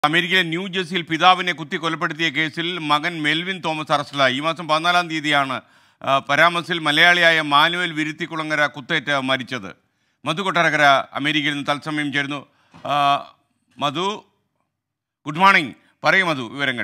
അമേരിക്കയിലെ ന്യൂ ജേഴ്സിയിൽ പിതാവിനെ കുത്തി കൊലപ്പെടുത്തിയ കേസിൽ മകൻ മെൽവിൻ തോമസ് അറസ്റ്റിലായി ഈ മാസം പതിനാലാം തീയതിയാണ് ആ, പരാമസിൽ മലയാളിയായ മാനുവൽ വിരുത്തിക്കുളങ്ങര കുത്തേറ്റ് മരിച്ചത് മധു കൊട്ടാരക്കര അമേരിക്കയിൽ നിന്ന് തത്സമയം ചേരുന്നു ആ, മധു ഗുഡ് മോർണിംഗ് പറയൂ മധു വിവരങ്ങൾ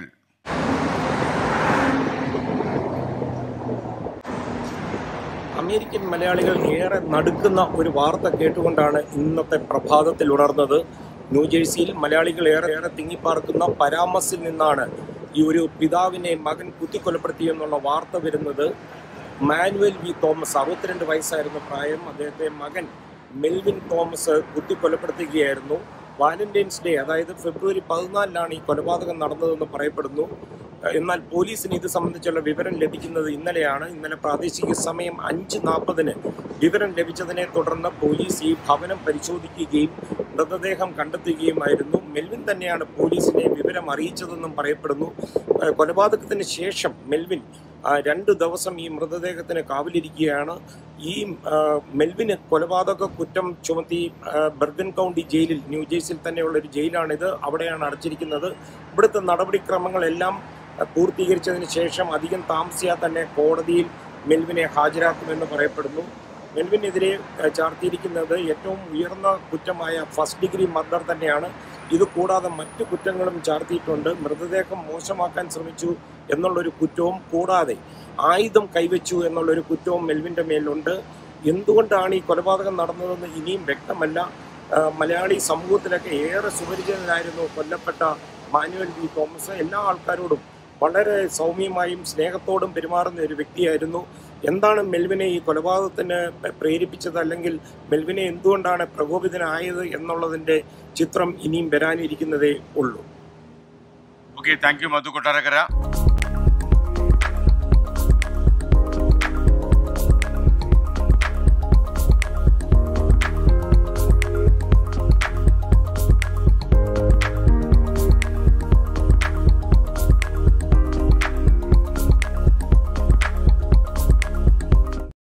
അമേരിക്കൻ മലയാളികൾ ഏറെ നടുക്കുന്ന ഒരു വാർത്ത കേട്ടുകൊണ്ടാണ് ഇന്നത്തെ പ്രഭാതത്തിൽ ഉണർന്നത് ന്യൂജേഴ്സിയിൽ മലയാളികൾ ഏറെ ഏറെ തിങ്ങിപ്പാർക്കുന്ന പരാമസിൽ നിന്നാണ് ഈ ഒരു പിതാവിനെ മകൻ കുത്തിക്കൊലപ്പെടുത്തിയെന്നുള്ള വാർത്ത വരുന്നത് മാനുവൽ വി തോമസ് അറുപത്തിരണ്ട് വയസ്സായിരുന്നു പ്രായം അദ്ദേഹത്തെ മകൻ മെൽവിൻ തോമസ് കുത്തിക്കൊലപ്പെടുത്തുകയായിരുന്നു വാലന്റൈൻസ് ഡേ അതായത് ഫെബ്രുവരി പതിനാലിനാണ് ഈ കൊലപാതകം നടന്നതെന്ന് പറയപ്പെടുന്നു എന്നാൽ പോലീസിന് ഇത് സംബന്ധിച്ചുള്ള വിവരം ലഭിക്കുന്നത് ഇന്നലെയാണ് ഇന്നലെ പ്രാദേശിക സമയം അഞ്ച് നാൽപ്പതിന് വിവരം ലഭിച്ചതിനെ തുടർന്ന് പോലീസ് ഈ ഭവനം പരിശോധിക്കുകയും മൃതദേഹം കണ്ടെത്തുകയുമായിരുന്നു മെൽവിൻ തന്നെയാണ് പോലീസിനെ വിവരം അറിയിച്ചതെന്നും പറയപ്പെടുന്നു ഏഹ് കൊലപാതകത്തിന് ശേഷം മെൽവിൻ ആ, രണ്ട് ദിവസം ഈ മൃതദേഹത്തിന് കാവലിരിക്കുകയാണ് ഈ ആ, മെൽവിന് കൊലപാതക കുറ്റം ചുമത്തി ആ, ബെർഗൻ കൗണ്ടി ജയിലിൽ ന്യൂജേഴ്സിയിൽ തന്നെയുള്ള ഒരു ജയിലാണിത് അവിടെയാണ് അടച്ചിരിക്കുന്നത് ഇവിടുത്തെ നടപടിക്രമങ്ങളെല്ലാം ആ, പൂർത്തീകരിച്ചതിന് ശേഷം അധികം താമസിയാതെ തന്നെ കോടതിയിൽ മെൽവിനെ ഹാജരാക്കുമെന്ന് പറയപ്പെടുന്നു മെൽവിനെതിരെ ആ, ചാർത്തിയിരിക്കുന്നത് ഏറ്റവും ഉയർന്ന കുറ്റമായ ഫസ്റ്റ് ഡിഗ്രി മർഡർ തന്നെയാണ് ഇത് കൂടാതെ മറ്റു കുറ്റങ്ങളും ചാർത്തിയിട്ടുണ്ട് മൃതദേഹം മോശമാക്കാൻ ശ്രമിച്ചു എന്നുള്ളൊരു കുറ്റവും കൂടാതെ ആയുധം കൈവച്ചു എന്നുള്ളൊരു കുറ്റവും മെൽവിൻ്റെ മേലുണ്ട് എന്തുകൊണ്ടാണ് ഈ കൊലപാതകം നടന്നതെന്ന് ഇനിയും വ്യക്തമല്ല ആ, മലയാളി സമൂഹത്തിലൊക്കെ ഏറെ സുപരിചിതനായിരുന്നു കൊല്ലപ്പെട്ട മാനുവൽ വി തോമസ് എല്ലാ ആൾക്കാരോടും വളരെ സൗമ്യമായും സ്നേഹത്തോടും പെരുമാറുന്ന ഒരു വ്യക്തിയായിരുന്നു എന്താണ് മെൽവിനെ ഈ കൊലപാതകത്തിന് പ്രേരിപ്പിച്ചത് അല്ലെങ്കിൽ മെൽവിനെ എന്തുകൊണ്ടാണ് പ്രകോപിതനായത് എന്നുള്ളതിൻ്റെ ചിത്രം ഇനിയും വരാനിരിക്കുന്നതേ ഉള്ളൂ okay thank you Madhu Kottarakkara